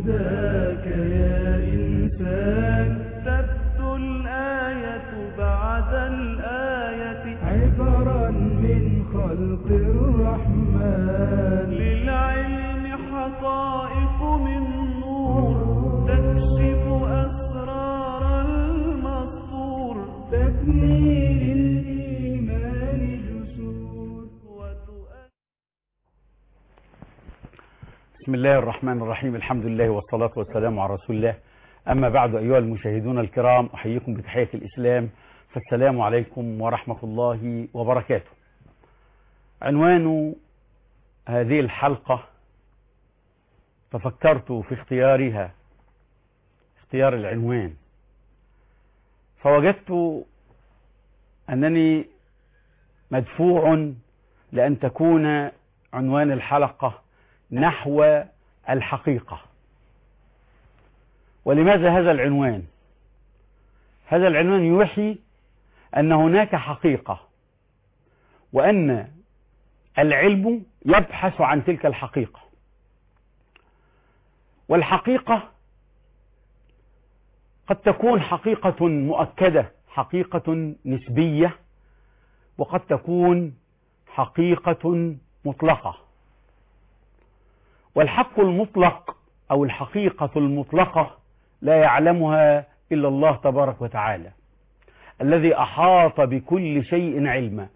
هداك يا إنسان تبدو الآية بعد الآية عبرا من خلق الرحمن للعلم حقائق من نور تكشف أسرار المسطور تبني للإيمان جسور وتؤ- بسم الله الرحمن الرحيم الحمد لله والصلاة والسلام على رسول الله أما بعد أيها المشاهدون الكرام أحييكم بتحية الإسلام فالسلام عليكم ورحمة الله وبركاته عنوان هذه الحلقة تفكرت في اختيارها اختيار العنوان فوجدت أنني مدفوع لأن تكون عنوان الحلقة نحو الحقيقة ولماذا هذا العنوان هذا العنوان يوحي أن هناك حقيقة وأن العلم يبحث عن تلك الحقيقة والحقيقة قد تكون حقيقة مؤكدة حقيقة نسبية وقد تكون حقيقة مطلقة والحق المطلق أو الحقيقة المطلقة لا يعلمها إلا الله تبارك وتعالى الذي أحاط بكل شيء علما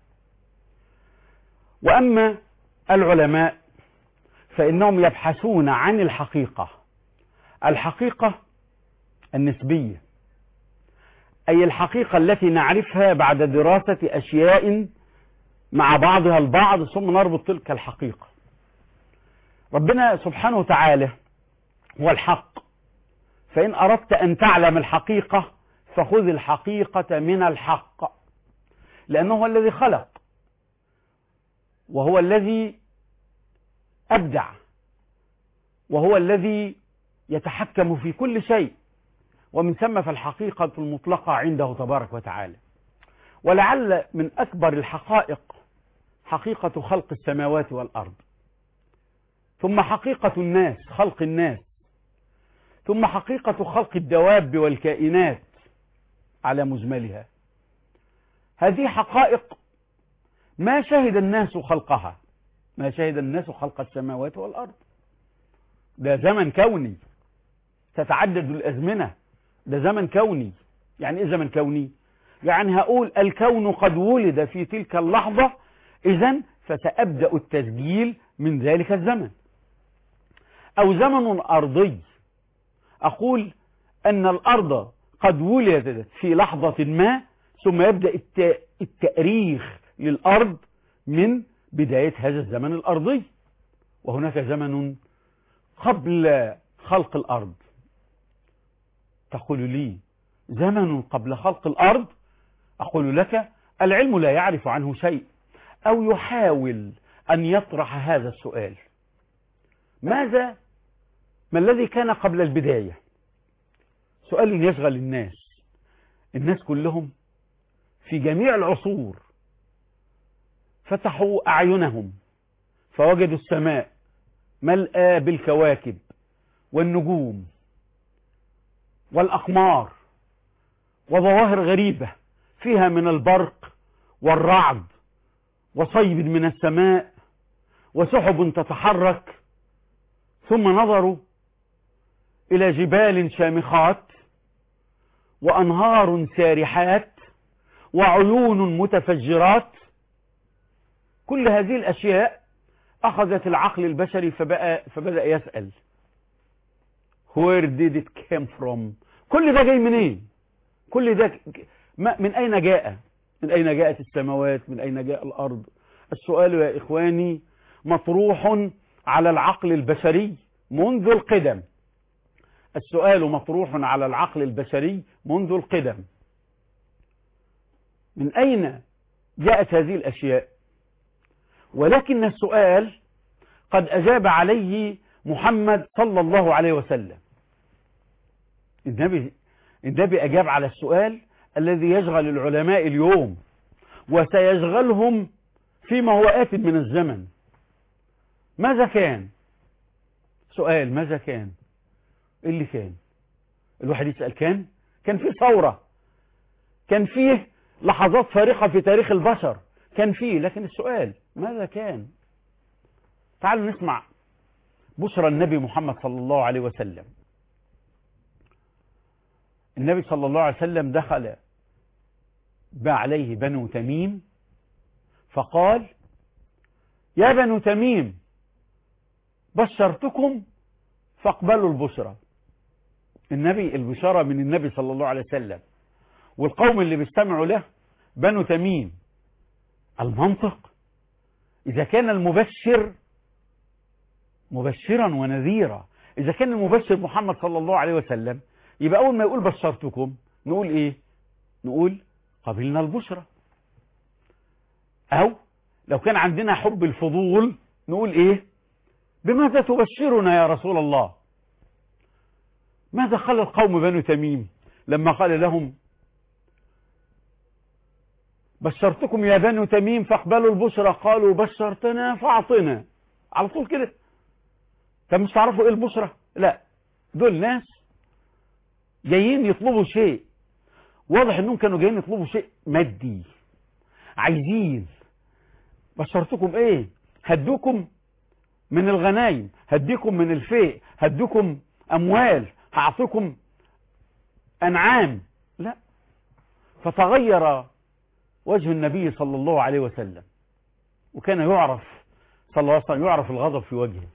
وأما العلماء فإنهم يبحثون عن الحقيقة الحقيقة النسبية أي الحقيقة التي نعرفها بعد دراسة أشياء مع بعضها البعض ثم نربط تلك الحقيقة ربنا سبحانه وتعالى هو الحق فإن أردت أن تعلم الحقيقة فخذ الحقيقة من الحق لأنه هو الذي خلق وهو الذي أبدع وهو الذي يتحكم في كل شيء ومن ثم فالحقيقة المطلقة عنده تبارك وتعالى ولعل من أكبر الحقائق حقيقة خلق السماوات والأرض ثم حقيقة الناس خلق الناس ثم حقيقة خلق الدواب والكائنات على مجملها هذه حقائق ما شهد الناس خلقها ما شهد الناس خلق السماوات والأرض ده زمن كوني تتعدد الأزمنة ده زمن كوني يعني إيه زمن كوني يعني هقول الكون قد ولد في تلك اللحظة إذا فسأبدأ التسجيل من ذلك الزمن أو زمن أرضي أقول أن الأرض قد ولدت في لحظة ما ثم يبدأ الت- التأريخ للأرض من بداية هذا الزمن الأرضي وهناك زمن قبل خلق الأرض تقول لي زمن قبل خلق الأرض أقول لك العلم لا يعرف عنه شيء أو يحاول أن يطرح هذا السؤال ماذا ما الذي كان قبل البداية سؤال يشغل الناس الناس كلهم في جميع العصور فتحوا أعينهم فوجدوا السماء ملأى بالكواكب والنجوم والأقمار وظواهر غريبة فيها من البرق والرعد وصيب من السماء وسحب تتحرك ثم نظروا إلى جبال شامخات وأنهار سارحات وعيون متفجرات كل هذه الأشياء أخذت العقل البشري فبقى فبدأ يسأل where did it came from كل ده جاي منين كل ده ك- ما من أين جاء من أين جاءت السماوات من أين جاء الأرض السؤال يا إخواني مطروح على العقل البشري منذ القدم السؤال مطروح على العقل البشري منذ القدم من أين جاءت هذه الأشياء ولكن السؤال قد أجاب عليه محمد صلى الله عليه وسلم النبي النبي أجاب على السؤال الذي يشغل العلماء اليوم وسيشغلهم فيما هو آت من الزمن ماذا كان سؤال ماذا كان إيه اللي كان الواحد يسأل كان كان في ثورة كان فيه لحظات فارقة في تاريخ البشر كان فيه لكن السؤال ماذا كان تعالوا نسمع بشرى النبي محمد صلى الله عليه وسلم النبي صلى الله عليه وسلم دخل با عليه بنو تميم فقال يا بنو تميم بشرتكم فاقبلوا البشرى النبي البشارة من النبي صلى الله عليه وسلم والقوم اللي بيستمعوا له بنو تميم المنطق إذا كان المبشر مبشرا ونذيرا إذا كان المبشر محمد صلى الله عليه وسلم يبقى أول ما يقول بشرتكم نقول إيه نقول قبلنا البشرى أو لو كان عندنا حب الفضول نقول إيه بماذا تبشرنا يا رسول الله ماذا قال القوم بنو تميم لما قال لهم بشرتكم يا بنو تميم فاقبلوا البشرى قالوا بشرتنا فاعطنا على طول كده طب مش تعرفوا ايه البشرى لا دول ناس جايين يطلبوا شيء واضح انهم كانوا جايين يطلبوا شيء مادي عايزين بشرتكم ايه هدوكم من الغنايم هديكم من الفيء هديكم اموال هعطيكم انعام لا فتغير وجه النبي صلى الله عليه وسلم وكان يعرف صلى الله عليه وسلم يعرف الغضب في وجهه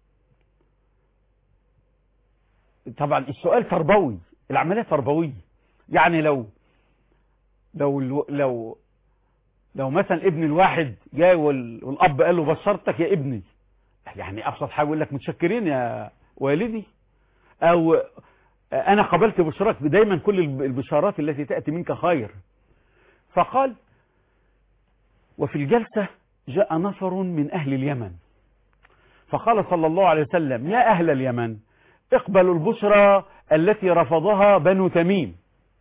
طبعا السؤال تربوي العملية تربوية يعني لو لو لو لو مثلا ابن الواحد جاي وال- والاب قال له بشرتك يا ابني يعني ابسط حاجه يقول لك متشكرين يا والدي او انا قبلت بشراك دايما كل البشارات التي تاتي منك خير فقال وفي الجلسه جاء نفر من اهل اليمن فقال صلى الله عليه وسلم يا اهل اليمن اقبلوا البشرى التي رفضها بنو تميم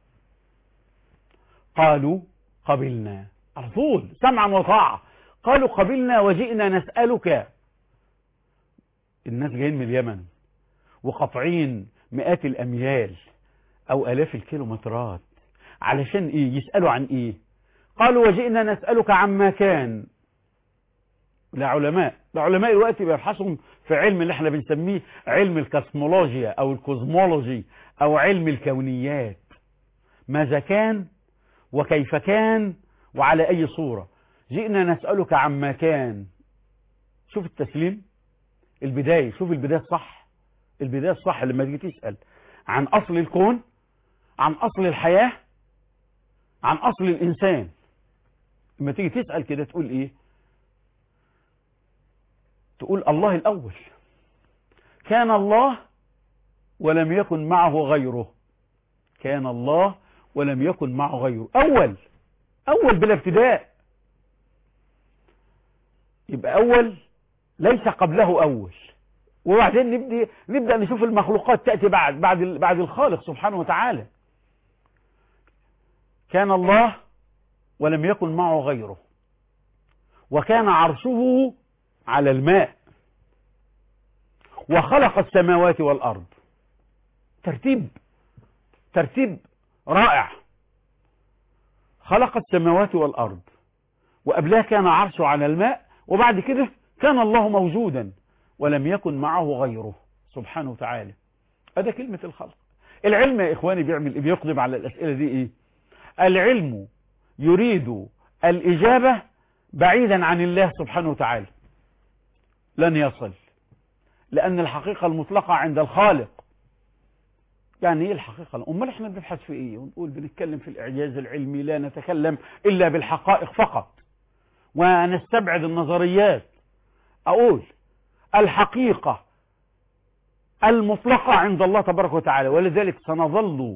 قالوا قبلنا على طول سمعا وطاعة قالوا قبلنا وجئنا نسألك الناس جايين من اليمن وقاطعين مئات الأميال أو آلاف الكيلومترات علشان إيه يسألوا عن إيه قالوا وجئنا نسألك عما كان لا علماء ده علماء الوقت بيبحثوا في علم اللي احنا بنسميه علم الكاسمولوجيا او الكوزمولوجي او علم الكونيات ماذا كان وكيف كان وعلى اي صورة جئنا نسألك عما كان شوف التسليم البداية شوف البداية الصح البداية الصح لما تيجي تسأل عن اصل الكون عن اصل الحياة عن اصل الانسان لما تيجي تسأل كده تقول ايه تقول الله الأول كان الله ولم يكن معه غيره كان الله ولم يكن معه غيره أول أول بلا ابتداء يبقى أول ليس قبله أول وبعدين نبدأ, نبدأ نشوف المخلوقات تأتي بعد بعد بعد الخالق سبحانه وتعالى كان الله ولم يكن معه غيره وكان عرشه على الماء وخلق السماوات والأرض ترتيب ترتيب رائع خلق السماوات والأرض وقبلها كان عرشه على الماء وبعد كده كان الله موجودا ولم يكن معه غيره سبحانه وتعالى هذا كلمة الخلق العلم يا إخواني بيعمل بيقدم على الأسئلة دي إيه العلم يريد الإجابة بعيدا عن الله سبحانه وتعالى لن يصل لأن الحقيقة المطلقة عند الخالق يعني ايه الحقيقة امال احنا بنبحث في ايه ونقول بنتكلم في الاعجاز العلمي لا نتكلم الا بالحقائق فقط ونستبعد النظريات اقول الحقيقة المطلقة عند الله تبارك وتعالى ولذلك سنظل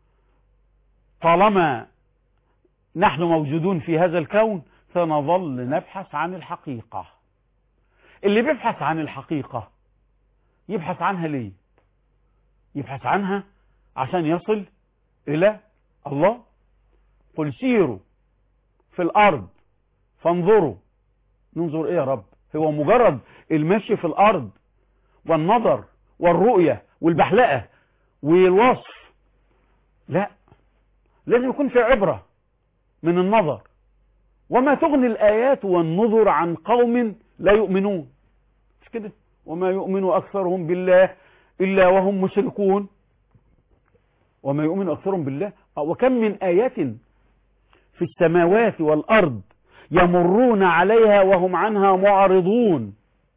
طالما نحن موجودون في هذا الكون سنظل نبحث عن الحقيقة اللي بيبحث عن الحقيقة يبحث عنها ليه يبحث عنها عشان يصل إلى الله قل سيروا في الأرض فانظروا ننظر إيه يا رب هو مجرد المشي في الأرض والنظر والرؤية والبحلقة والوصف لا لازم يكون في عبرة من النظر وما تغني الآيات والنظر عن قوم لا يؤمنون مش كده وما يؤمن أكثرهم بالله إلا وهم مشركون وما يؤمن أكثرهم بالله وكم من آيات في السماوات والأرض يمرون عليها وهم عنها معرضون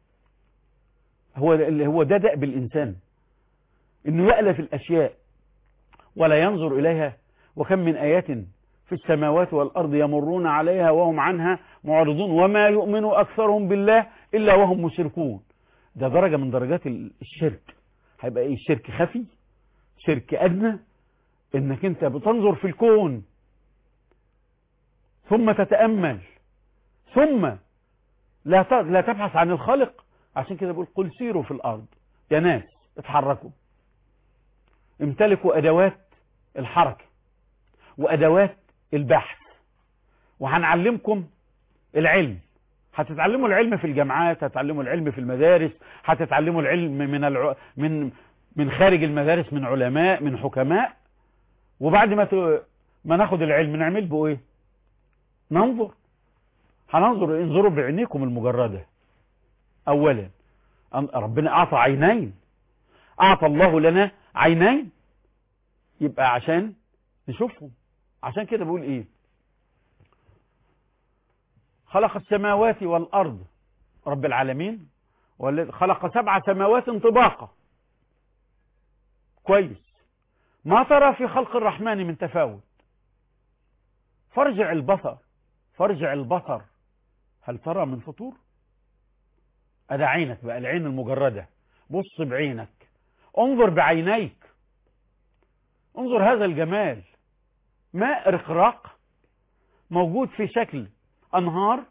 هو هو ده دأب الإنسان إنه يألف الأشياء ولا ينظر إليها وكم من آيات في السماوات والأرض يمرون عليها وهم عنها معرضون وما يؤمن أكثرهم بالله إلا وهم مشركون ده درجة من درجات الشرك هيبقى إيه شرك خفي شرك أدنى إنك أنت بتنظر في الكون ثم تتأمل ثم لا لا تبحث عن الخالق عشان كده بقول قل سيروا في الأرض يا ناس اتحركوا امتلكوا أدوات الحركة وأدوات البحث وهنعلمكم العلم هتتعلموا العلم في الجامعات هتتعلموا العلم في المدارس هتتعلموا العلم من الع... من من خارج المدارس من علماء من حكماء وبعد ما ت... ما ناخد العلم نعمل به ايه ننظر هننظر انظروا بعينيكم المجردة اولا ربنا اعطى عينين اعطى الله لنا عينين يبقى عشان نشوفهم عشان كده بقول ايه خلق السماوات والارض رب العالمين والذي خلق سبع سماوات طباقا كويس ما ترى في خلق الرحمن من تفاوت فارجع البصر فارجع البصر هل ترى من فطور أدا عينك بقى العين المجردة بص بعينك انظر بعينيك انظر هذا الجمال ماء رقراق موجود في شكل أنهار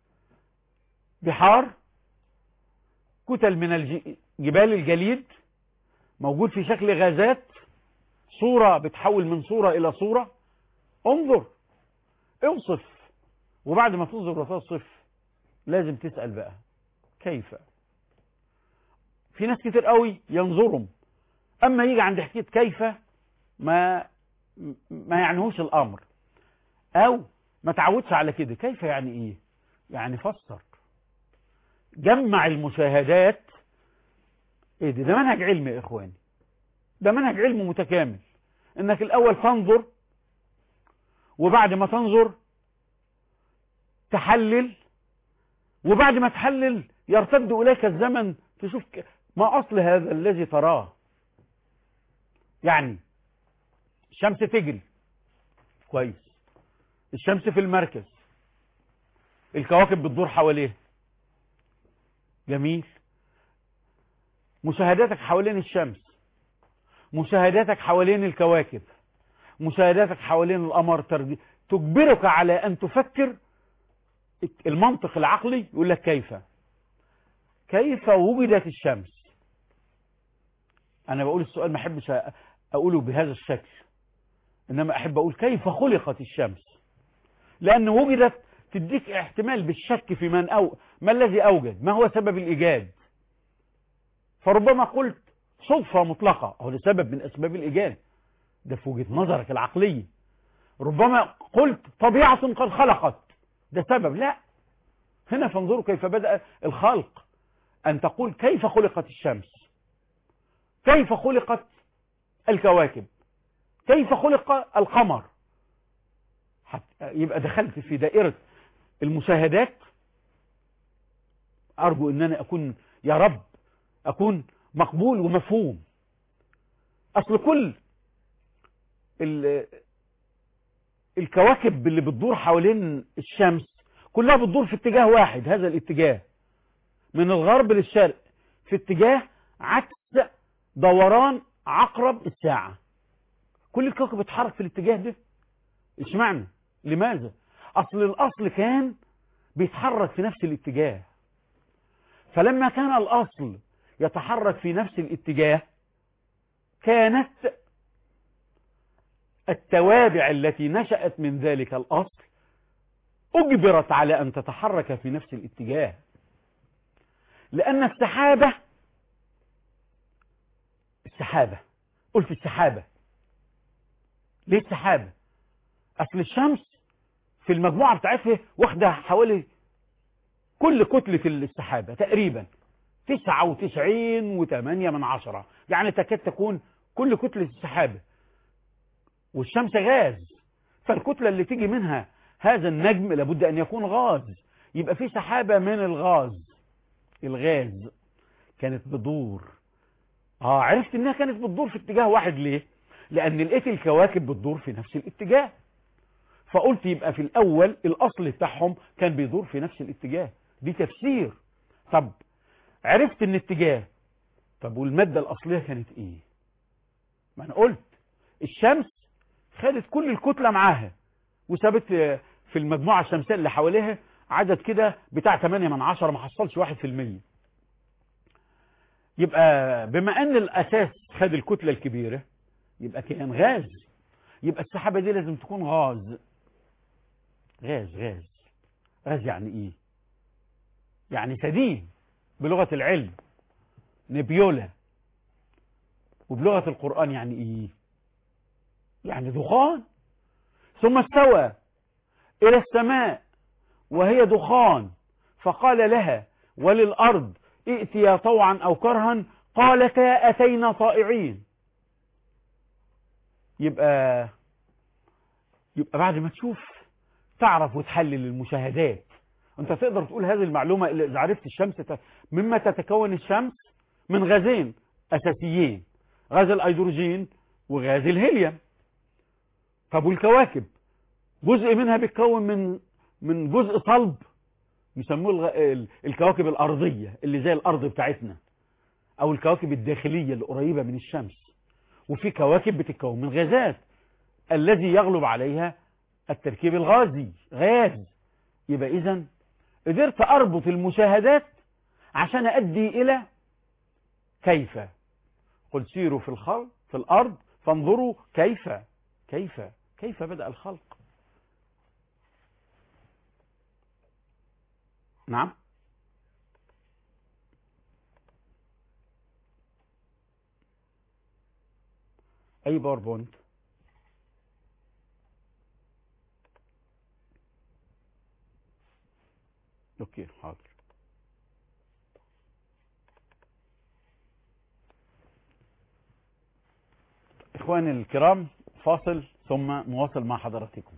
بحار كتل من جبال الجليد موجود في شكل غازات صورة بتحول من صورة إلى صورة انظر اوصف وبعد ما تنظر وتصف لازم تسأل بقى كيف في ناس كتير قوي ينظرهم أما يجي عند حكاية كيف ما ما يعنيهوش الأمر أو ما تعودش على كده كيف يعني إيه يعني فسر جمع المشاهدات ايه ده ده منهج علمي يا اخواني ده منهج علمي متكامل انك الاول تنظر وبعد ما تنظر تحلل وبعد ما تحلل يرتد اليك الزمن تشوف ما اصل هذا الذي تراه يعني الشمس تجري كويس الشمس في المركز الكواكب بتدور حواليه جميل مشاهداتك حوالين الشمس مشاهداتك حوالين الكواكب مشاهداتك حوالين القمر تجبرك على أن تفكر المنطق العقلي يقول لك كيف كيف وجدت الشمس أنا بقول السؤال ما أحبش أقوله بهذا الشكل إنما أحب أقول كيف خلقت الشمس لأن وجدت تديك احتمال بالشك في من أو ما الذي أوجد ما هو سبب الإيجاد فربما قلت صدفة مطلقة هو ده سبب من أسباب الإيجاد ده في وجهة نظرك العقلية ربما قلت طبيعة قد خلقت ده سبب لا هنا فانظروا كيف بدأ الخلق أن تقول كيف خلقت الشمس كيف خلقت الكواكب كيف خلق القمر يبقى دخلت في دائرة المشاهدات أرجو أن أنا أكون يا رب أكون مقبول ومفهوم أصل كل الكواكب اللي بتدور حوالين الشمس كلها بتدور في اتجاه واحد هذا الاتجاه من الغرب للشرق في اتجاه عكس دوران عقرب الساعة كل الكوكب بتحرك في الاتجاه ده اشمعنى لماذا اصل الاصل كان بيتحرك في نفس الاتجاه فلما كان الاصل يتحرك في نفس الاتجاه كانت التوابع التي نشأت من ذلك الأصل أجبرت على أن تتحرك في نفس الاتجاه لأن السحابة السحابة قلت السحابة ليه السحابة أصل الشمس في المجموعة بتاعتها واخدة حوالي كل كتلة السحابة تقريبا تسعة وتسعين وثمانية من عشرة يعني تكاد تكون كل كتلة السحابة والشمس غاز فالكتلة اللي تيجي منها هذا النجم لابد أن يكون غاز يبقى في سحابة من الغاز الغاز كانت بتدور اه عرفت انها كانت بتدور في اتجاه واحد ليه لان لقيت الكواكب بتدور في نفس الاتجاه فقلت يبقى في الاول الاصل بتاعهم كان بيدور في نفس الاتجاه دي تفسير طب عرفت ان اتجاه طب والمادة الاصلية كانت ايه ما انا قلت الشمس خدت كل الكتلة معاها وسابت في المجموعة الشمسية اللي حواليها عدد كده بتاع 8 من 10 ما حصلش 1% يبقى بما ان الاساس خد الكتلة الكبيرة يبقى كان غاز يبقى السحابة دي لازم تكون غاز غاز غاز غاز يعني ايه يعني سديم بلغة العلم نبيولا وبلغة القرآن يعني ايه يعني دخان ثم استوى الى السماء وهي دخان فقال لها وللأرض ائتيا طوعا أو كرها قالتا أتينا طائعين يبقى يبقى بعد ما تشوف تعرف وتحلل المشاهدات انت تقدر تقول هذه المعلومة اللي اذا عرفت الشمس ت... مما تتكون الشمس من غازين اساسيين غاز الايدروجين وغاز الهيليوم طب والكواكب جزء منها بيتكون من من جزء صلب يسموه الغ... الكواكب الارضية اللي زي الارض بتاعتنا او الكواكب الداخلية اللي قريبة من الشمس وفي كواكب بتتكون من غازات الذي يغلب عليها التركيب الغازي غاز يبقى اذا قدرت اربط المشاهدات عشان ادي الى كيف قل سيروا في الخلق في الارض فانظروا كيف كيف كيف بدأ الخلق نعم اي باوربوينت اوكي حاضر اخواني الكرام فاصل ثم مواصل مع حضراتكم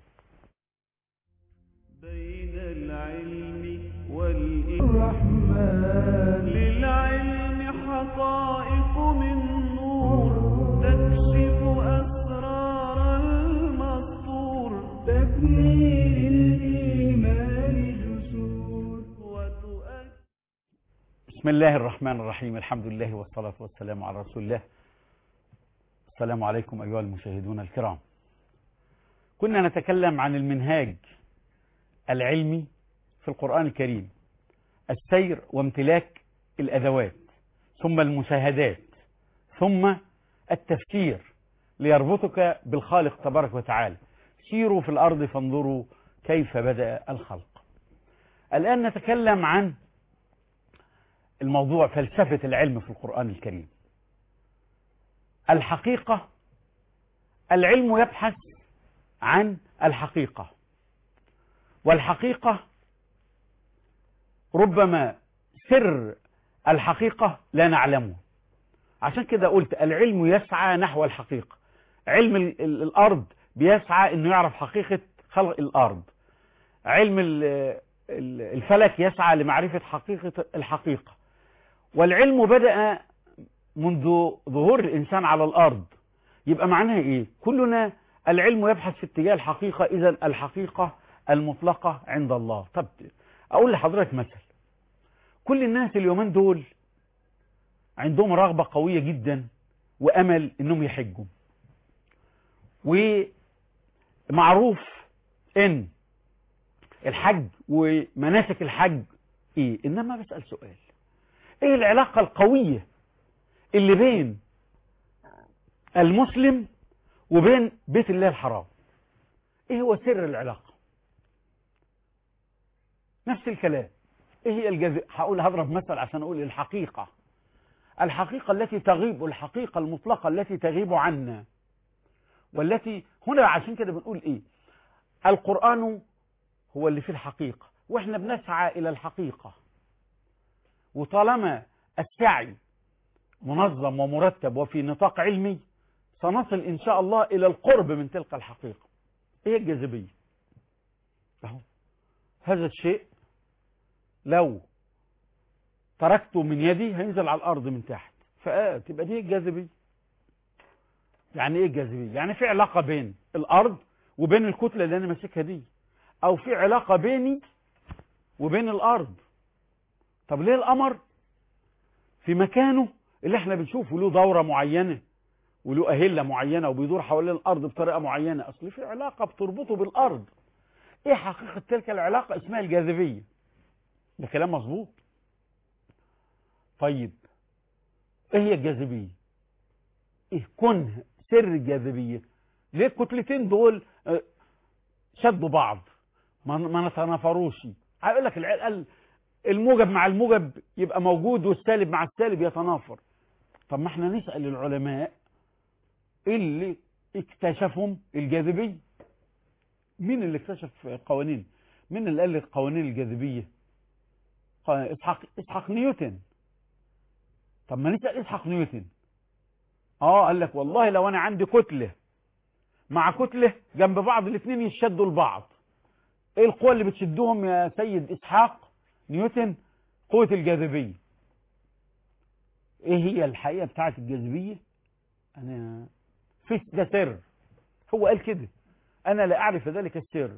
بين العلم والإيمان الرحمن للعلم حقائق من نور تكشف أسرار المسطور تبني للإيمان جسور وتؤكد بسم الله الرحمن الرحيم الحمد لله والصلاة والسلام على رسول الله السلام عليكم أيها المشاهدون الكرام كنا نتكلم عن المنهاج العلمي في القرآن الكريم السير وامتلاك الأدوات ثم المشاهدات ثم التفكير ليربطك بالخالق تبارك وتعالى سيروا في الأرض فانظروا كيف بدأ الخلق الآن نتكلم عن الموضوع فلسفة العلم في القرآن الكريم الحقيقة العلم يبحث عن الحقيقة والحقيقة ربما سر الحقيقة لا نعلمه عشان كده قلت العلم يسعى نحو الحقيقة علم ال- ال- الأرض بيسعى انه يعرف حقيقة خلق الأرض علم ال- ال- الفلك يسعى لمعرفة حقيقة الحقيقة والعلم بدأ منذ ظهور الإنسان على الأرض يبقى معناها إيه كلنا العلم يبحث في اتجاه الحقيقة إذا الحقيقة المطلقة عند الله طب أقول لحضرتك مثل كل الناس اليومين دول عندهم رغبة قوية جدا وأمل إنهم يحجوا ومعروف إن الحج ومناسك الحج إيه إنما بسأل سؤال إيه العلاقة القوية اللي بين المسلم وبين بيت الله الحرام ايه هو سر العلاقة نفس الكلام ايه هي الجز... هقول هضرب مثل عشان اقول الحقيقة الحقيقة التي تغيب الحقيقة المطلقة التي تغيب عنا والتي هنا عشان كده بنقول ايه القرآن هو اللي فيه الحقيقة واحنا بنسعى الى الحقيقة وطالما السعي منظم ومرتب وفي نطاق علمي سنصل ان شاء الله الى القرب من تلك الحقيقة ايه الجاذبية اهو هذا الشيء لو تركته من يدي هينزل على الارض من تحت فتبقى دي الجاذبية يعني ايه الجاذبية يعني في علاقة بين الارض وبين الكتلة اللي انا ماسكها دي او في علاقة بيني وبين الارض طب ليه القمر في مكانه اللي احنا بنشوفه له دورة معينة وله أهلة معينة وبيدور حوالين الأرض بطريقة معينة أصل في علاقة بتربطه بالأرض إيه حقيقة تلك العلاقة اسمها الجاذبية ده كلام مظبوط طيب إيه هي الجاذبية إيه كنه سر الجاذبية ليه الكتلتين دول آه، شدوا بعض ما ما نتنافروش هيقول لك العقل الموجب مع الموجب يبقى موجود والسالب مع السالب يتنافر طب ما احنا نسأل العلماء اللي اكتشفهم الجاذبية مين اللي اكتشف قوانين مين اللي قال لك قوانين الجاذبية ق- اسحاق اسحاق نيوتن طب ما نسأل اسحاق نيوتن اه قال لك والله لو انا عندي كتلة مع كتلة جنب بعض الاثنين يشدوا لبعض ايه القوة اللي بتشدهم يا سيد اسحاق نيوتن قوة الجاذبية ايه هي الحقيقة بتاعت الجاذبية انا في ده سر هو قال كده انا لا اعرف ذلك السر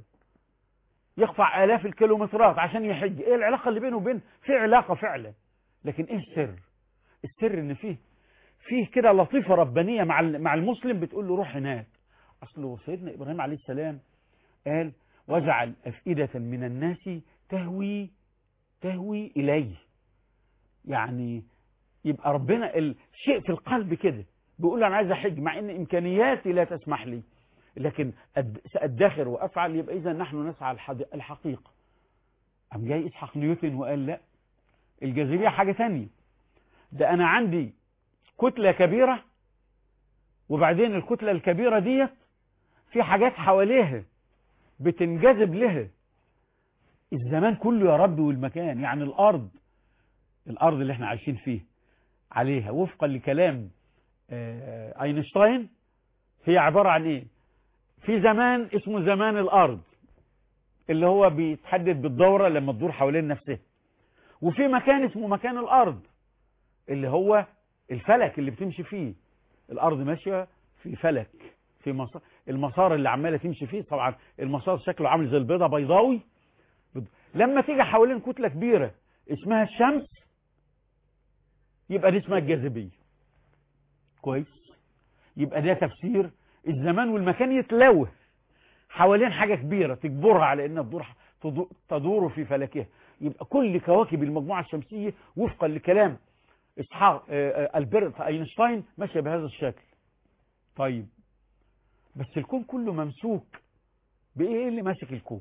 يقطع الاف الكيلومترات عشان يحج ايه العلاقة اللي بينه وبين في علاقة فعلا لكن ايه السر السر ان فيه فيه كده لطيفة ربانية مع ال- مع المسلم بتقول له روح هناك اصله سيدنا ابراهيم عليه السلام قال واجعل افئدة من الناس تهوي تهوي إليه يعني يبقى ربنا الشيء في القلب كده بيقول له أنا عايز أحج مع إن إمكانياتي لا تسمح لي لكن أد- سأدخر وأفعل يبقى إذا نحن نسعى الحد- الحقيقة أم جاي إسحاق نيوتن وقال لا الجاذبية حاجة تانية ده أنا عندي كتلة كبيرة وبعدين الكتلة الكبيرة ديت في حاجات حواليها بتنجذب لها الزمان كله يا رب والمكان يعني الأرض الأرض اللي احنا عايشين فيه عليها وفقا لكلام آه، أينشتاين هي عبارة عن ايه في زمان اسمه زمان الأرض اللي هو بيتحدد بالدورة لما تدور حوالين نفسها وفي مكان اسمه مكان الأرض اللي هو الفلك اللي بتمشي فيه الأرض ماشية في فلك في مسار المسار اللي عمالة تمشي فيه طبعا المسار شكله عامل زي البيضة بيضاوي لما تيجي حوالين كتلة كبيرة اسمها الشمس يبقى دي اسمها الجاذبية كويس يبقى ده تفسير الزمان والمكان يتلوه حوالين حاجة كبيرة تجبرها على انها تدور تدو- تدور في فلكها يبقى كل كواكب المجموعة الشمسية وفقا لكلام اسحاق آه، آه، البرت اينشتاين ماشية بهذا الشكل طيب بس الكون كله ممسوك بايه اللي ماسك الكون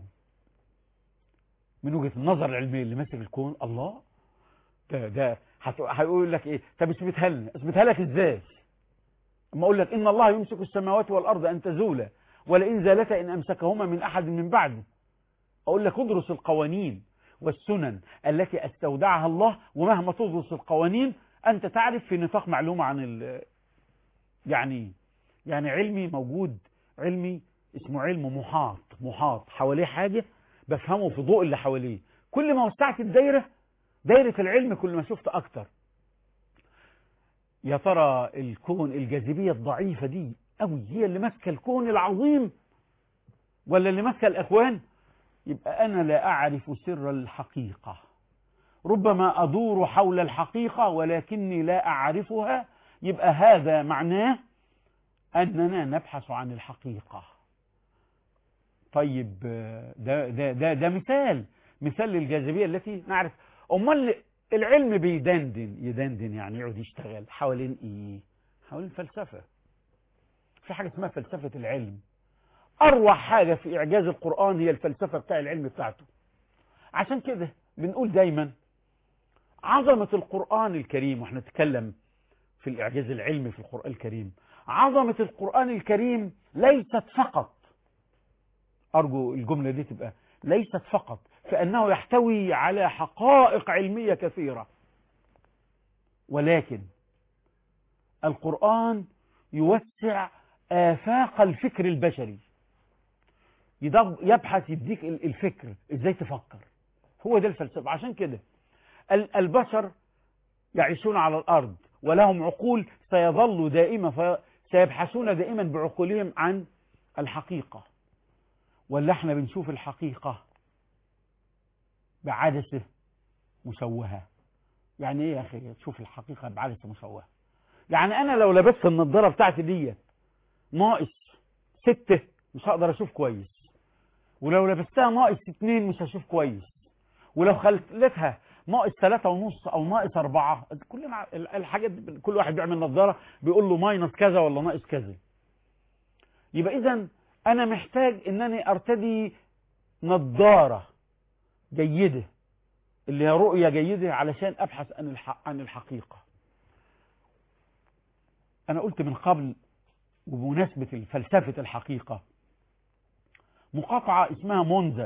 من وجهة النظر العلمية اللي ماسك الكون الله ده ده هت- هيقول لك ايه طب اثبتها لنا اثبتها لك ازاي اما اقول لك ان الله يمسك السماوات والارض ان تزولا ولئن زالتا ان امسكهما من احد من بعده اقول لك ادرس القوانين والسنن التي استودعها الله ومهما تدرس القوانين انت تعرف في نطاق معلومة عن ال يعني يعني علمي موجود علمي اسمه علم محاط محاط حواليه حاجة بفهمه في ضوء اللي حواليه كل ما وسعت الدايرة دايرة العلم كل ما شفت أكتر يا ترى الكون الجاذبية الضعيفة دي أوي هي اللي ماسكة الكون العظيم ولا اللي ماسكة الأكوان يبقى أنا لا أعرف سر الحقيقة ربما أدور حول الحقيقة ولكني لا أعرفها يبقى هذا معناه أننا نبحث عن الحقيقة طيب آه، ده ده ده ده مثال مثال للجاذبيه التي نعرف امال العلم بيدندن يدندن يعني يقعد يشتغل حوالين ايه حوالين فلسفه في حاجه اسمها فلسفه العلم اروع حاجه في اعجاز القران هي الفلسفه بتاع العلم بتاعته عشان كده بنقول دايما عظمه القران الكريم واحنا نتكلم في الإعجاز العلمي في القرآن الكريم عظمة القرآن الكريم ليست فقط أرجو الجملة دي تبقى ليست فقط فأنه يحتوي على حقائق علمية كثيرة ولكن القرآن يوسع آفاق الفكر البشري يضب- يبحث يديك ال- الفكر ازاي تفكر هو ده الفلسفة عشان كده ال- البشر يعيشون على الأرض ولهم عقول سيظل دائما في- سيبحثون دائما بعقولهم عن الحقيقة ولا احنا بنشوف الحقيقة بعدسة مشوهة يعني ايه يا اخي تشوف الحقيقة بعدسة مشوهة يعني انا لو لبست النضارة بتاعتي ديت ناقص ستة مش هقدر اشوف كويس ولو لبستها ناقص اتنين مش هشوف كويس ولو خلتها ناقص ثلاثة ونص او ناقص اربعة كلنا ال- الحاجات دي كل واحد بيعمل نظارة بيقول له ماينس كذا ولا ناقص كذا يبقى اذا انا محتاج انني ارتدي نظارة جيدة اللي هي رؤية جيدة علشان ابحث عن الحق عن الحقيقة انا قلت من قبل وبمناسبة فلسفة الحقيقة مقاطعة اسمها مونزا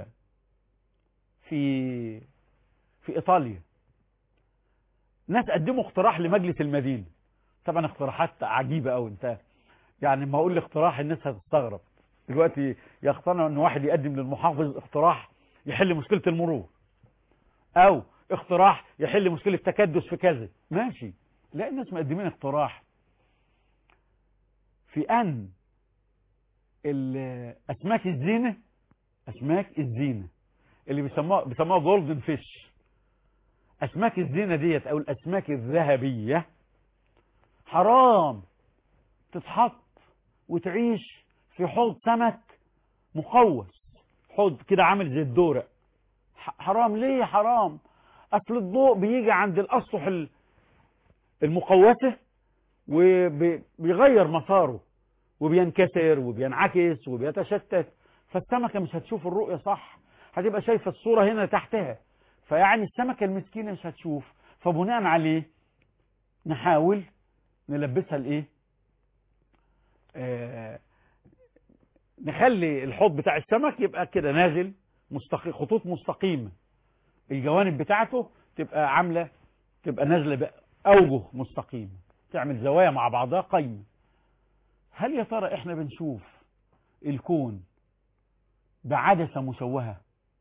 في في إيطاليا ناس قدموا اقتراح لمجلس المدينة طبعا اقتراحات عجيبة أوي انت يعني ما أقول اقتراح الناس هتستغرب دلوقتي يقتنع ان واحد يقدم للمحافظ اقتراح يحل مشكلة المرور او اقتراح يحل مشكلة تكدس في كذا ماشي لا الناس مقدمين اقتراح في ان ال- اسماك الزينة اسماك الزينة اللي بيسموها بيسموها جولدن فيش اسماك الزينة ديت او الاسماك الذهبية حرام تتحط وتعيش في حوض سمك مقوس حوض كده عامل زي الدورق ح- حرام ليه حرام اصل الضوء بيجي عند الاسطح ال- المقوسة وبيغير مساره وبينكسر وبينعكس وبيتشتت فالسمكة مش هتشوف الرؤية صح هتبقى شايفة الصورة هنا تحتها فيعني السمكة المسكينة مش هتشوف فبناء عليه نحاول نلبسها الايه آه نخلي الحوض بتاع السمك يبقى كده نازل مستقيم خطوط مستقيمة الجوانب بتاعته تبقى عاملة تبقى نازلة بقى أوجه مستقيمة تعمل زوايا مع بعضها قايمة هل يا ترى احنا بنشوف الكون بعدسة مشوهة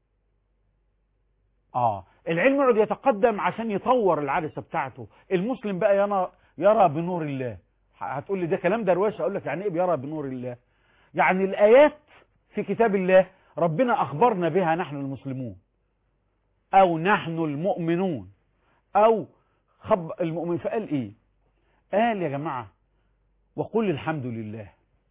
اه العلم يقعد يتقدم عشان يطور العدسة بتاعته المسلم بقى يرى يرى بنور الله هتقول لي ده كلام دروشه اقول لك يعني ايه بيرى بنور الله يعني الايات في كتاب الله ربنا اخبرنا بها نحن المسلمون او نحن المؤمنون او خب المؤمن فقال ايه قال يا جماعة وقل الحمد لله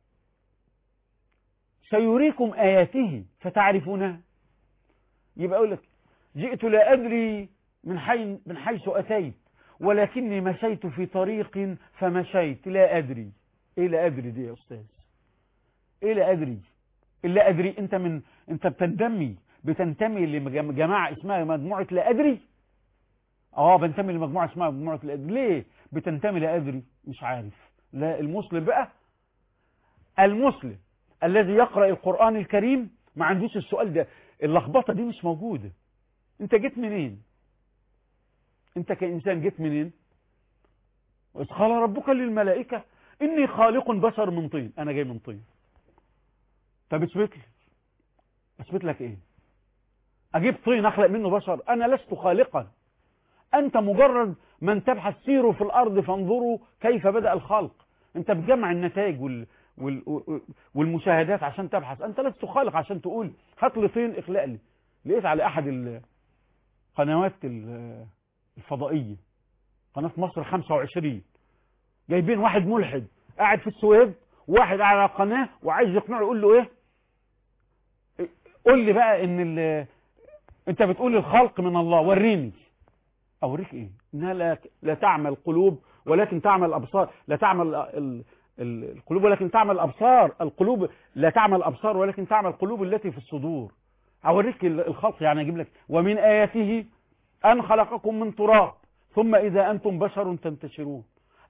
سيريكم آياته فتعرفونها يبقى أقول لك جئت لا أدري من, حي من حيث أتيت ولكني مشيت في طريق فمشيت لا أدري إيه لا أدري دي يا أستاذ إيه لا أدري إلا أدري أنت من أنت بتنتمي بتنتمي لجماعة اسمها مجموعة لا أدري اه بنتمي لمجموعة اسمها مجموعة لا أدري ليه بتنتمي لا أدري مش عارف لا المسلم بقى المسلم الذي يقرأ القرآن الكريم ما عندوش السؤال ده اللخبطة دي مش موجودة انت جيت منين انت كإنسان جيت منين وإذ قال ربك للملائكة إني خالق بشر من طين أنا جاي من طين طب اثبت لي اثبت لك ايه اجيب طين اخلق منه بشر انا لست خالقا انت مجرد من تبحث سيروا في الارض فانظروا كيف بدأ الخلق انت بتجمع النتائج وال... وال... والمشاهدات عشان تبحث انت لست خالق عشان تقول هات لي طين اخلق لي لقيت على احد القنوات الفضائية قناة مصر 25 جايبين واحد ملحد قاعد في السويد واحد قاعد على القناة وعايز يقنعه يقول له ايه قول لي بقى ان ال... انت بتقول الخلق من الله وريني اوريك ايه انها لا, لا تعمل القلوب ولكن تعمل الابصار لا تعمل ال... ال... القلوب ولكن تعمل الابصار القلوب لا تعمل الابصار ولكن تعمل القلوب التي في الصدور اوريك الخلق يعني اجيب لك ومن اياته ان خلقكم من تراب ثم اذا انتم بشر تنتشرون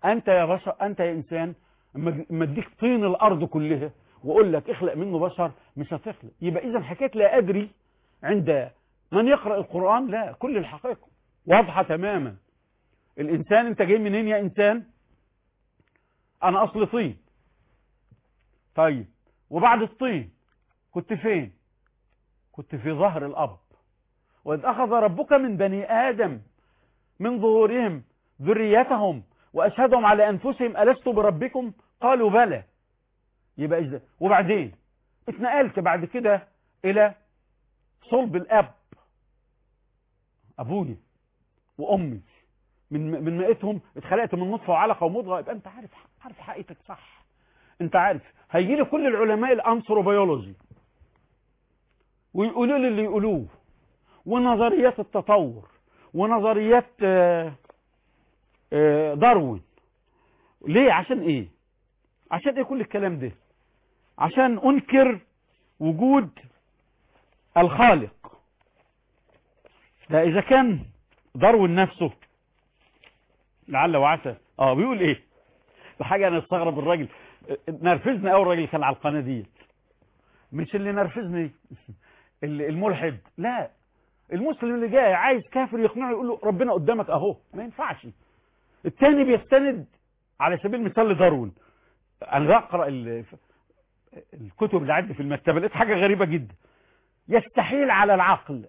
انت يا بشر انت يا انسان اما اما اديك طين الارض كلها واقول لك اخلق منه بشر مش هتخلق يبقى اذا حكايه لا ادري عند من يقرا القران لا كل الحقائق واضحه تماما الانسان انت جاي منين يا انسان انا اصل طين طيب وبعد الطين كنت فين كنت في ظهر الاب واذ اخذ ربك من بني ادم من ظهورهم ذريتهم واشهدهم على انفسهم الست بربكم قالوا بلى يبقى إذا وبعدين اتنقلت بعد كده الى صلب الاب ابويا وامي من من مائتهم اتخلقت من نطفه وعلقه ومضغه يبقى انت عارف عارف حقيقتك صح انت عارف هيجي لي كل العلماء الانثروبيولوجي ويقولوا لي اللي يقولوه ونظريات التطور ونظريات آه، آه، داروين ليه عشان ايه عشان ايه كل الكلام ده عشان انكر وجود الخالق ده اذا كان داروين نفسه لعل وعسى اه بيقول ايه بحاجه انا استغرب الراجل نرفزني قوي الراجل كان على القناه دي مش اللي نرفزني اللي الملحد لا المسلم اللي جاي عايز كافر يقنعه يقول له ربنا قدامك اهو ما ينفعش التاني بيستند على سبيل المثال لداروين انا بقرا ال- الكتب اللي عندي في المكتبه لقيت حاجه غريبه جدا يستحيل على العقل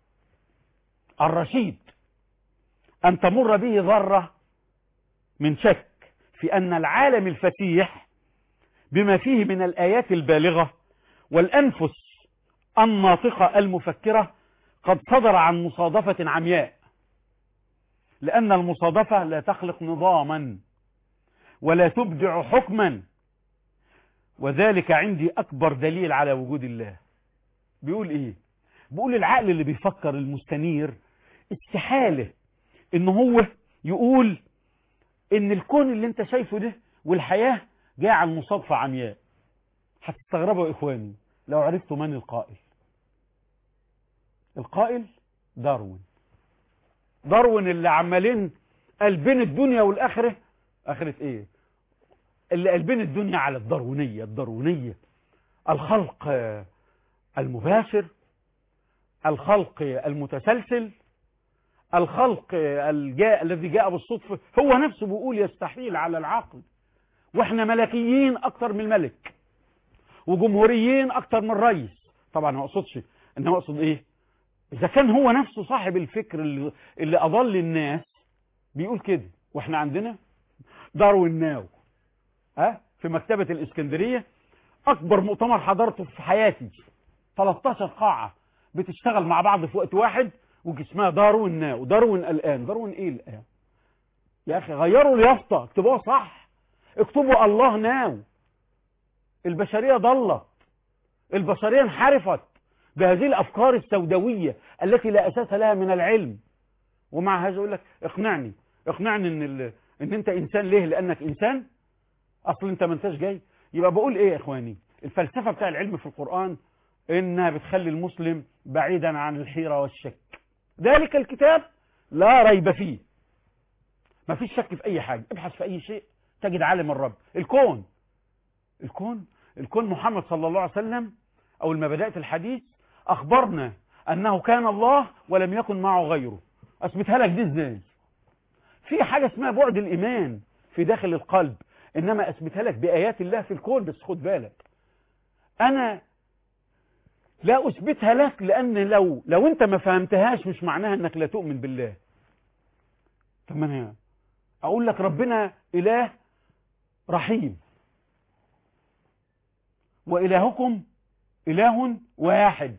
الرشيد ان تمر به ذره من شك في ان العالم الفتيح بما فيه من الايات البالغه والانفس الناطقه المفكره قد صدر عن مصادفه عمياء لان المصادفه لا تخلق نظاما ولا تبدع حكما وذلك عندي اكبر دليل على وجود الله بيقول ايه بيقول العقل اللي بيفكر المستنير استحاله ان هو يقول ان الكون اللي انت شايفه ده والحياة جاء عن مصادفة عمياء هتستغربوا يا اخواني لو عرفتوا من القائل القائل داروين داروين اللي عمالين قلبين الدنيا والاخره اخره ايه اللي قلبين الدنيا على الداروينيه الداروينيه الخلق آه، المباشر الخلق المتسلسل الخلق الجاء الذي جاء بالصدفة هو نفسه بيقول يستحيل على العقل واحنا ملكيين اكتر من الملك وجمهوريين اكتر من الرئيس طبعا ما اقصدش انما اقصد ايه اذا كان هو نفسه صاحب الفكر اللي, اللي اضل الناس بيقول كده واحنا عندنا داروين ناو ها في مكتبة الاسكندرية اكبر مؤتمر حضرته في حياتي 13 قاعة بتشتغل مع بعض في وقت واحد واسمها داروين ناو داروين الان داروين ايه الان يا اخي غيروا اليافطه اكتبوها صح اكتبوا الله ناو البشريه ضلت البشريه انحرفت بهذه الافكار السوداويه التي لا اساس لها من العلم ومع هذا يقول لك اقنعني اقنعني ان ال... ان انت انسان ليه لانك انسان اصل انت ما انتش جاي يبقى بقول ايه يا اخواني الفلسفه بتاع العلم في القران انها بتخلي المسلم بعيدا عن الحيره والشك ذلك الكتاب لا ريب فيه ما فيش شك في اي حاجه ابحث في اي شيء تجد عالم الرب الكون الكون الكون محمد صلى الله عليه وسلم اول ما بدات الحديث اخبرنا انه كان الله ولم يكن معه غيره اثبتها لك دي ازاي في حاجه اسمها بعد الايمان في داخل القلب انما اثبتها لك بايات الله في الكون بس خد بالك انا لا اثبتها لك لان لو لو انت ما فهمتهاش مش معناها انك لا تؤمن بالله طب ما انا اقول لك ربنا اله رحيم والهكم اله واحد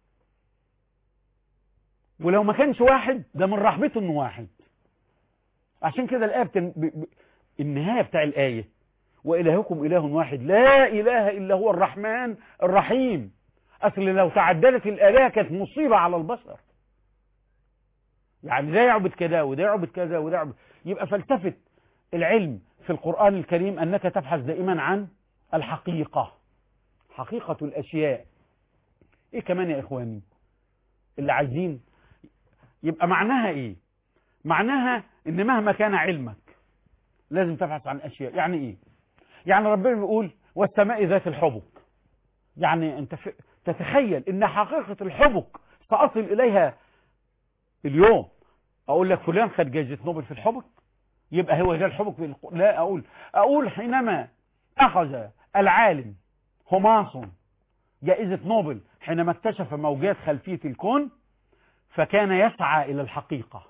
ولو ما كانش واحد ده من رحمته انه واحد عشان كده الايه بتن... ب... ب... النهايه بتاع الايه والهكم اله واحد لا اله الا هو الرحمن الرحيم اصل لو تعددت الالهه كانت مصيبه على البشر يعني ده يعبد كذا وده يعبد كذا وده يعبد يبقى فلسفه العلم في القران الكريم انك تبحث دائما عن الحقيقه حقيقه الاشياء ايه كمان يا اخواني اللي عايزين يبقى معناها ايه معناها ان مهما كان علمك لازم تبحث عن أشياء يعني إيه يعني ربنا بيقول والسماء ذات الحبك يعني أنت ف... تتخيل إن حقيقة الحبك سأصل إليها اليوم أقول لك فلان خد جائزة نوبل في الحبك يبقى هو ده الحبك بالق- لا أقول أقول حينما أخذ العالم هوماسون جائزة نوبل حينما اكتشف موجات خلفية الكون فكان يسعى إلى الحقيقة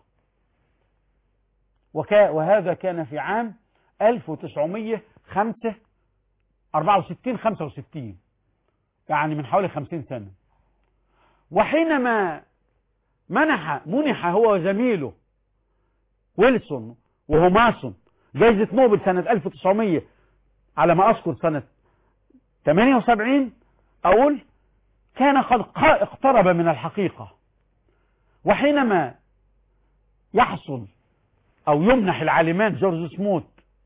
وكا وهذا كان في عام 1964 65 يعني من حوالي 50 سنة وحينما منح منح هو وزميله ويلسون وهوماسون جائزة نوبل سنة 1900 على ما أذكر سنة 78 أقول كان قد قا- اقترب من الحقيقة وحينما يحصل أو يمنح العالمان جورج سموت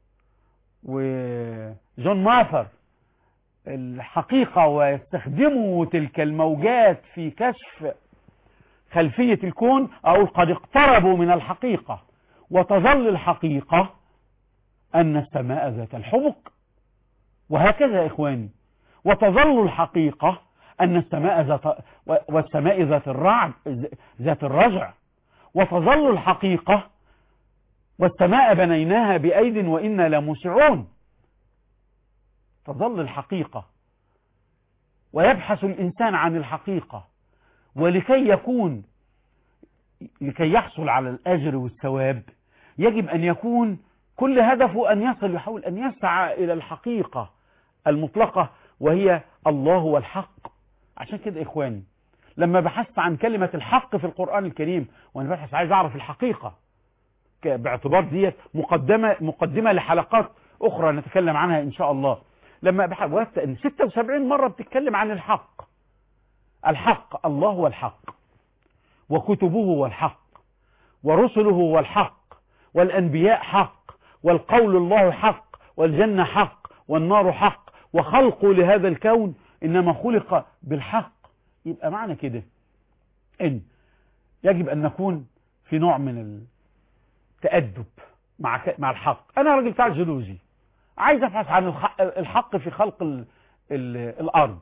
وجون ماثر الحقيقة ويستخدموا تلك الموجات في كشف خلفية الكون أو قد اقتربوا من الحقيقة وتظل الحقيقة أن السماء ذات الحبك وهكذا يا إخواني وتظل الحقيقة أن السماء ذات والسماء ذات الرعد ذات الرجع وتظل الحقيقة والسماء بنيناها بأيد وإنا لموسعون تظل الحقيقة ويبحث الإنسان عن الحقيقة ولكي يكون لكي يحصل على الأجر والثواب يجب أن يكون كل هدفه أن يصل يحاول أن يسعى إلى الحقيقة المطلقة وهي الله والحق عشان كده إخواني لما بحثت عن كلمة الحق في القرآن الكريم وأنا بحث عايز أعرف الحقيقة ك- باعتبار ديت مقدمة مقدمة لحلقات أخرى نتكلم عنها إن شاء الله لما بحثت وجدت أن 76 مرة بتتكلم عن الحق الحق الله هو الحق وكتبه هو الحق ورسله هو الحق والأنبياء حق والقول الله حق والجنة حق والنار حق وخلقه لهذا الكون إنما خلق بالحق يبقى معنى كده إن يجب أن نكون في نوع من التأدب مع ك- مع الحق أنا راجل بتاع جيولوجي عايز أبحث عن الحق, الحق في خلق ال ال الأرض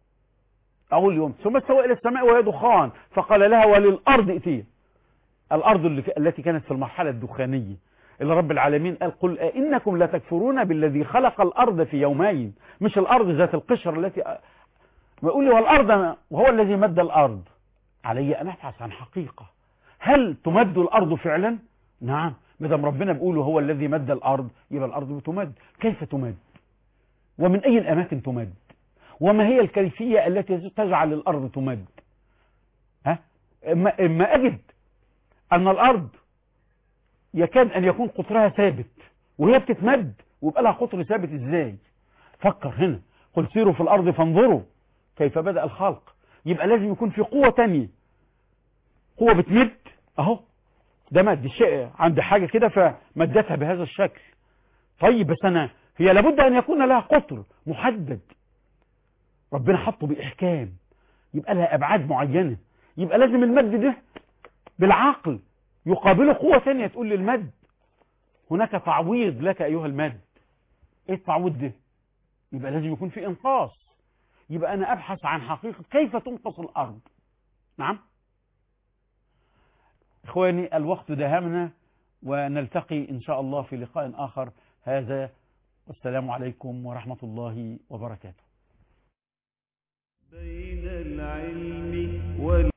أول يوم ثم استوى إلى السماء وهي دخان فقال لها وللأرض ائتيه الأرض اللي التي كانت في المرحلة الدخانية اللي رب العالمين قال قل إنكم لتكفرون بالذي خلق الأرض في يومين مش الأرض ذات القشر التي ما يقول لي والأرض وهو الذي مد الأرض علي أن أبحث عن حقيقة هل تمد الأرض فعلا نعم مدام ربنا بيقول هو الذي مد الأرض يبقى الأرض بتمد كيف تمد ومن أي الأماكن تمد وما هي الكيفية التي تجعل الأرض تمد ها إما, إما أجد أن الأرض يكاد أن يكون قطرها ثابت وهي بتتمد ويبقى لها قطر ثابت إزاي فكر هنا قل سيروا في الأرض فانظروا كيف بدأ الخلق يبقى لازم يكون في قوة تانية قوة بتمد أهو ده مد الشيء عند حاجة كده فمدتها بهذا الشكل طيب بس أنا هي لابد أن يكون لها قطر محدد ربنا حطه بإحكام يبقى لها أبعاد معينة يبقى لازم المد ده بالعقل يقابله قوة ثانية تقول للمد هناك تعويض لك أيها المد إيه التعويض ده يبقى لازم يكون في إنقاص يبقى أنا أبحث عن حقيقة كيف تنقص الأرض نعم إخواني الوقت دهمنا ونلتقي إن شاء الله في لقاء آخر هذا والسلام عليكم ورحمة الله وبركاته بين العلم وال